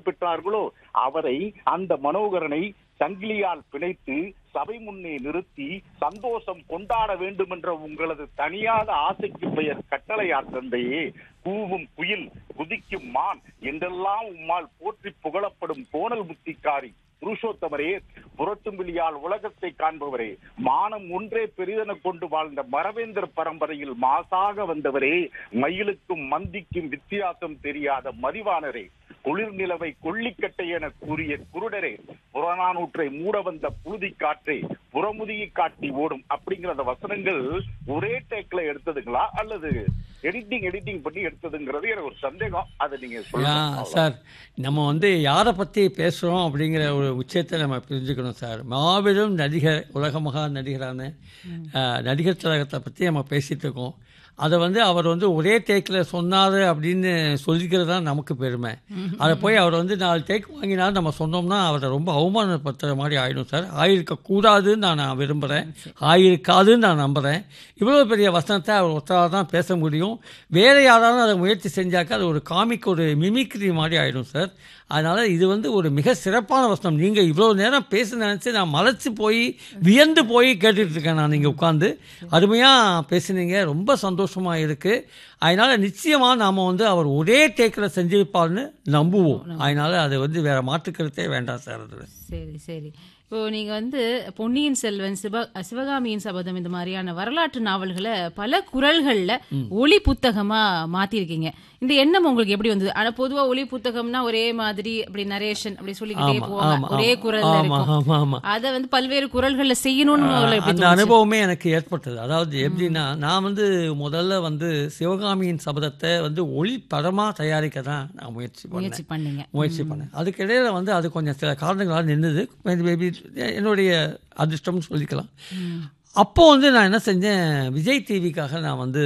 பெற்றார்களோ அவரை அந்த மனோகரனை சங்கிலியால் பிணைத்து சபை முன்னே நிறுத்தி சந்தோஷம் கொண்டாட வேண்டும் என்ற உங்களது தனியாத ஆசைக்கு பெயர் கட்டளையா தந்தையே கூவும் குயில் குதிக்கும் மான் என்றெல்லாம் உம்மால் போற்றி புகழப்படும் கோணல் புத்திக்காரி புருஷோத்தமரே புரட்டும் விழியால் உலகத்தை காண்பவரே மானம் ஒன்றே பெரிதென கொண்டு வாழ்ந்த மரவேந்தர் பரம்பரையில் மாசாக வந்தவரே மயிலுக்கும் மந்திக்கும் வித்தியாசம் தெரியாத மதிவானரே குளிர் நிலவை கொல்லிக்கட்டை என கூறிய குருடரே புறநானூற்றை மூட வந்த புழுதி காற்றே புறமுதுகி காட்டி ஓடும் அப்படிங்கிற அந்த வசனங்கள் ஒரே டேக்ல எடுத்ததுங்களா அல்லது எடிட்டிங் எடிட்டிங் பண்ணி எடுத்ததுங்கிறது எனக்கு ஒரு சந்தேகம் அதை நீங்க ஆ, சொல்லுங்க சார் நம்ம வந்து யாரை பற்றி பேசுகிறோம் அப்படிங்கிற ஒரு உச்சத்தை நம்ம புரிஞ்சுக்கணும் சார் மாபெரும் நடிகர் உலக மகா நடிகரான ஆ, நடிகர் திலகத்தை பற்றி நம்ம பேசிகிட்டு இருக்கோம் அதை வந்து அவர் வந்து ஒரே டேக்கில் சொன்னார் அப்படின்னு சொல்லிக்கிறது தான் நமக்கு பெருமை அதை போய் அவர் வந்து நாலு டேக் வாங்கினாலும் நம்ம சொன்னோம்னா அவரை ரொம்ப அவமானப்படுத்துகிற மாதிரி ஆயிடும் சார் ஆயிருக்கக்கூடாதுன்னு நான் நான் விரும்புகிறேன் ஆயிருக்காதுன்னு நான் நம்புகிறேன் இவ்வளோ பெரிய வசனத்தை அவர் ஒருத்தராக தான் பேச முடியும் வேறு யாராலும் அதை முயற்சி செஞ்சாக்கா அது ஒரு காமிக் ஒரு மிமிக்ரி மாதிரி ஆயிடும் சார் அதனால் இது வந்து ஒரு மிக சிறப்பான வசனம் நீங்கள் இவ்வளோ நேரம் பேச நினச்சி நான் மலைச்சு போய் வியந்து போய் கேட்டுட்டு இருக்கேன் நான் நீங்கள் உட்காந்து அருமையாக பேசுனீங்க ரொம்ப சந்தோஷமாக இருக்குது அதனால் நிச்சயமாக நாம் வந்து அவர் ஒரே டேக்கில் செஞ்சிருப்பார்னு நம்புவோம் அதனால் அது வந்து வேறு மாற்றுக்கிறதே வேண்டாம் சார் அதில் சரி சரி இப்போ நீங்க வந்து பொன்னியின் செல்வன் சிவ சிவகாமியின் சபதம் இந்த மாதிரியான வரலாற்று நாவல்களை பல குரல்கள்ல ஒளி புத்தகமா மாத்திருக்கீங்க இந்த எண்ணம் உங்களுக்கு எப்படி வந்தது ஆனா பொதுவா ஒளி புத்தகம்னா ஒரே மாதிரி அப்படி நரேஷன் அப்படி சொல்லிக்கிட்டே ஆமா, போவாங்க ஆமா, ஒரே ஆமா. குரல்ல ஆமா, இருக்கும் ஆமா, ஆமா. அத வந்து பல்வேறு குரல்கள்ல செய்யணும்னு உங்களுக்கு எப்படி அந்த தோணுச்சு? அனுபவமே எனக்கு ஏற்பட்டது அதாவது எப்படின்னா நான் வந்து முதல்ல வந்து சிவகாமியின் சபதத்தை வந்து ஒளி படமாக தயாரிக்க தான் நான் முயற்சி பண்ணேன் முயற்சி பண்ணீங்க முயற்சி பண்ணேன் அதுக்கு இடையில வந்து அது கொஞ்சம் சில காரணங்களால் நின்றுது மேபி என்னுடைய அதிர்ஷ்டம்னு சொல்லிக்கலாம் அப்போ வந்து நான் என்ன செஞ்சேன் விஜய் டிவிக்காக நான் வந்து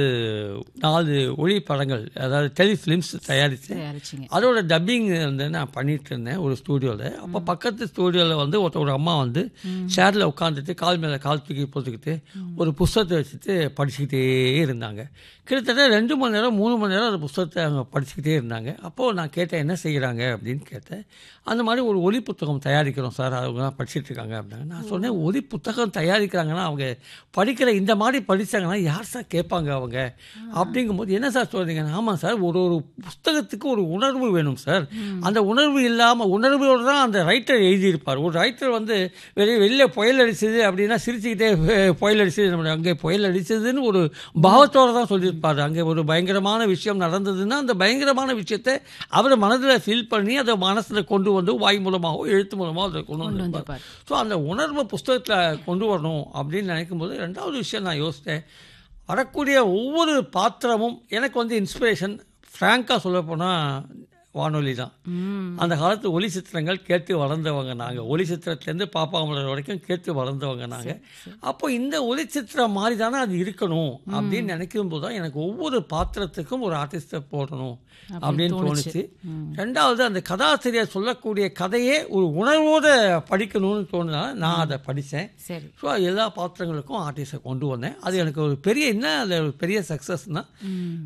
நாலு ஒளி படங்கள் அதாவது டெலிஃபிலிம்ஸ் தயாரித்தேன் தயாரிச்சீங்க அதோட டப்பிங் வந்து நான் பண்ணிட்டு இருந்தேன் ஒரு ஸ்டூடியோவில் அப்போ பக்கத்து ஸ்டூடியோவில் வந்து ஒருத்த ஒரு அம்மா வந்து சேரில் உட்காந்துட்டு கால் மேலே கால் தூக்கி போட்டுக்கிட்டு ஒரு புஸ்தகத்தை வச்சுட்டு படிச்சுக்கிட்டே இருந்தாங்க கிட்டத்தட்ட ரெண்டு மணி நேரம் மூணு மணி நேரம் அந்த புஸ்தகத்தை அவங்க படிச்சுக்கிட்டே இருந்தாங்க அப்போது நான் கேட்டேன் என்ன செய்கிறாங்க அப்படின்னு கேட்டேன் அந்த மாதிரி ஒரு ஒலி புத்தகம் தயாரிக்கிறோம் சார் அவங்க படிச்சுட்டு இருக்காங்க அப்படின்னாங்க நான் சொன்னேன் ஒலி புத்தகம் தயாரிக்கிறாங்கன்னா அவங்க படிக்கிற இந்த மாதிரி படித்தாங்கன்னா யார் சார் கேட்பாங்க அவங்க அப்படிங்கும்போது என்ன சார் சொல்கிறீங்க ஆமாம் சார் ஒரு ஒரு புஸ்தகத்துக்கு ஒரு உணர்வு வேணும் சார் அந்த உணர்வு இல்லாமல் உணர்வோடு தான் அந்த ரைட்டர் எழுதியிருப்பார் ஒரு ரைட்டர் வந்து வெளியே வெளியில் புயல் அடிச்சது அப்படின்னா சிரிச்சுக்கிட்டே "அஹ், புயல் அடிச்சது நம்ம அங்கே புயல் அடிச்சதுன்னு ஒரு பாவத்தோடு தான் சொல்லியிருப்பார் அங்கே ஒரு பயங்கரமான விஷயம் நடந்ததுன்னா அந்த பயங்கரமான விஷயத்தை அவர் மனதில் ஃபீல் பண்ணி அதை மனசில் கொண்டு வந்து வாய் மூலமாகவோ எழுத்து மூலமாகவோ அதை கொண்டு கொண்டு வந்திருப்பார் வந்திருப்பார் ஸோ அந்த உணர்வை புஸ்தகத்தில் கொண்டு வரணும் அப்படின்னு நினைக்கும் போது ரெண்டாவது விஷயம் நான் யோசித்தேன் வரக்கூடிய ஒவ்வொரு பாத்திரமும் எனக்கு வந்து இன்ஸ்பிரேஷன் ஃப்ராங்காக சொல்லப்போனால் வானொலி தான் ம் அந்த காலத்து ஒலி சித்திரங்கள் கேட்டு வளர்ந்தவங்க நாங்கள் ஒலி சித்திரத்துலேருந்து பாப்பாமலர் வரைக்கும் கேட்டு வளர்ந்தவங்க நாங்கள் அப்போ இந்த ஒலி சித்திரம் மாதிரி தானே அது இருக்கணும் அப்படின்னு நினைக்கும் போது தான் எனக்கு ஒவ்வொரு பாத்திரத்துக்கும் ஒரு ஆர்டிஸ்டை போடணும் அப்படின்னு தோணுச்சு ரெண்டாவது அந்த கதாசிரியர் சொல்லக்கூடிய கதையே ஒரு உணர்வோடு படிக்கணும்னு தோணுனால நான் அதை படித்தேன் சரி ஸோ எல்லா பாத்திரங்களுக்கும் ஆர்டிஸ்டை கொண்டு வந்தேன் அது எனக்கு ஒரு பெரிய என்ன அது ஒரு பெரிய சக்ஸஸ்னால் ம்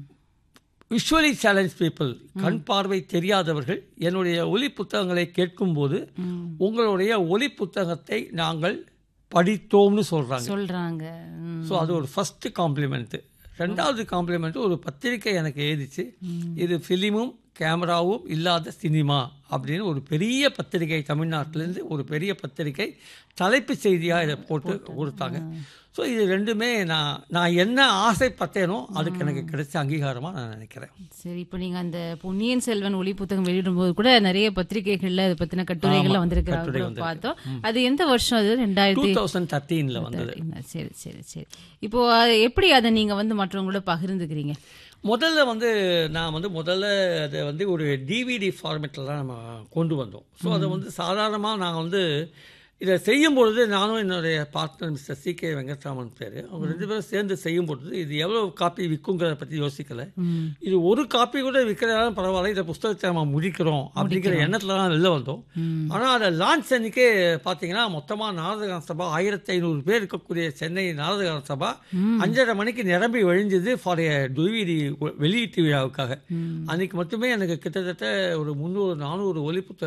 விஷுவலி சேலஞ்ச் பீப்புள் கண் பார்வை தெரியாதவர்கள் என்னுடைய ஒலி புத்தகங்களை கேட்கும்போது உங்களுடைய ஒலி புத்தகத்தை நாங்கள் படித்தோம்னு சொல்கிறாங்க சொல்றாங்க ம். ஸோ அது ஒரு ஃபஸ்ட்டு காம்ப்ளிமெண்ட்டு ரெண்டாவது காம்ப்ளிமெண்ட்டு ஒரு பத்திரிக்கை எனக்கு எழுதிச்சு இது ஃபிலிமும் கேமராவும் இல்லாத சினிமா அப்படின்னு ஒரு பெரிய பத்திரிகை தமிழ்நாட்டிலேருந்து ஒரு பெரிய பத்திரிகை தலைப்பு செய்தியாக இதை போட்டு கொடுத்தாங்க ஸோ இது ரெண்டுமே நான் நான் என்ன ஆசைப்பட்டேனோ அதுக்கு எனக்கு கிடைச்ச அங்கீகாரமாக நான் நினைக்கிறேன் சரி இப்போ நீங்க அந்த பொன்னியின் செல்வன் ஒளி புத்தகம் வெளியிடும்போது கூட நிறைய பத்திரிகைகள்ல அதை பத்தின கட்டுரைகள்ல வந்திருக்கிறாங்க பார்த்தோம் அது எந்த வருஷம் அது டூ ரெண்டாயிரத்தி தௌசண்ட் தேர்ட்டீனில் வந்தது சரி சரி சரி இப்போ அது எப்படி அதை நீங்க வந்து மற்றவங்களோட பகிர்ந்துக்கிறீங்க முதல்ல வந்து நான் வந்து முதல்ல அதை வந்து ஒரு டிவிடி ஃபார்மேட்டில் தான் நம்ம கொண்டு வந்தோம் ஸோ அதை வந்து சாதாரணமாக நாங்கள் வந்து இதை செய்யும் பொழுது நானும் என்னுடைய partner mister C K Venkatraman பேர் அவங்க ரெண்டு பேரும் சேர்ந்து செய்யும் பொழுது இது எவ்வளோ காப்பி விற்குங்கிறத பற்றி யோசிக்கல இது ஒரு காப்பி கூட விற்கிறதாலும் பரவாயில்ல இந்த புஸ்தகத்தை நம்ம முடிக்கிறோம் அப்படிங்கிற எண்ணத்தில் தான் வெளில வந்தோம் ஆனால் அதை லான்ச் அன்னைக்கே பார்த்தீங்கன்னா மொத்தமாக நாரதகான சபா ஆயிரத்தி ஐநூறு பேர் இருக்கக்கூடிய சென்னை நாரதகான சபா அஞ்சரை மணிக்கு நிரம்பி வழிஞ்சது ஃபார் டிவிடி வெளியீட்டு விழாவுக்காக அன்னைக்கு மட்டுமே எனக்கு கிட்டத்தட்ட ஒரு முந்நூறு நானூறு ஒலி புத்தக